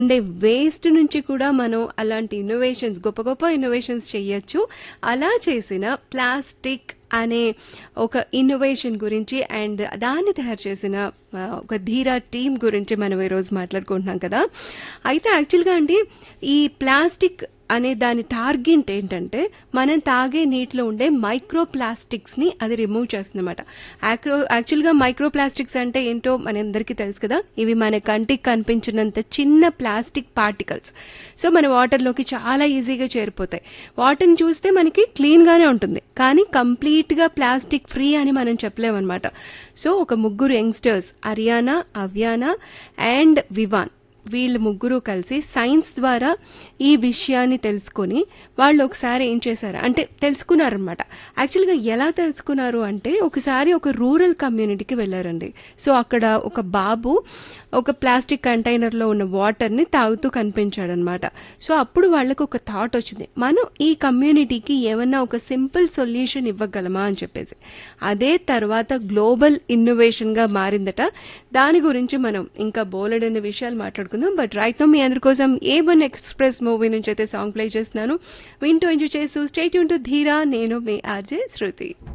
ఉండే వేస్ట్ నుంచి కూడా మనం అలాంటి ఇన్నోవేషన్స్ గొప్ప గొప్ప ఇన్నోవేషన్స్ చేయొచ్చు అలా చేసిన ప్లాస్టిక్ అనే ఒక ఇన్నోవేషన్ గురించి అండ్ దాన్ని తయారు చేసిన ఆ, ఒక ధీరా టీం గురించి మనం ఈరోజు మాట్లాడుకుంటున్నాం కదా అయితే యాక్చువల్గా అండి ఈ ప్లాస్టిక్ అనే దాని టార్గెట్ ఏంటంటే మనం తాగే నీటిలో ఉండే మైక్రో ప్లాస్టిక్స్ని అది రిమూవ్ చేస్తుందన్నమాట యాక్రో యాక్చువల్గా మైక్రో ప్లాస్టిక్స్ అంటే ఏంటో మనందరికీ తెలుసు కదా ఇవి మన కంటికి కనిపించినంత చిన్న ప్లాస్టిక్ పార్టికల్స్ సో మన వాటర్లోకి చాలా ఈజీగా చేరిపోతాయి వాటర్ని చూస్తే మనకి క్లీన్గానే ఉంటుంది కానీ కంప్లీట్గా ప్లాస్టిక్ ఫ్రీ అని మనం చెప్పలేమన్నమాట సో ఒక ముగ్గురు యంగ్స్టర్స్ అరియానా అవ్యానా అండ్ వివాన్ వీళ్ళు ముగ్గురు కలిసి సైన్స్ ద్వారా ఈ విషయాన్ని తెలుసుకొని వాళ్ళు ఒకసారి ఏం చేశారు అంటే తెలుసుకున్నారనమాట యాక్చువల్గా ఎలా తెలుసుకున్నారు అంటే ఒకసారి ఒక రూరల్ కమ్యూనిటీకి వెళ్ళారండి సో అక్కడ ఒక బాబు ఒక ప్లాస్టిక్ కంటైనర్లో ఉన్న వాటర్ని తాగుతూ కనిపించాడనమాట సో అప్పుడు వాళ్ళకు ఒక థాట్ వచ్చింది మనం ఈ కమ్యూనిటీకి ఏమన్నా ఒక సింపుల్ సొల్యూషన్ ఇవ్వగలమా అని చెప్పేసి అదే తర్వాత గ్లోబల్ ఇన్నోవేషన్గా మారిందట దాని గురించి మనం ఇంకా బోలెడన్న విషయాలు మాట్లాడుకుందాం బట్ రైట్ నో మీ అందరి కోసం ఏ వన్ ఎక్స్ప్రెస్ మూవీ నుంచి అయితే సాంగ్ ప్లే చేస్తున్నాను వింటూ ఎంజాయ్ చేస్తూ స్టేట్ టు ధీరా నేను మీ ఆర్జే శృతి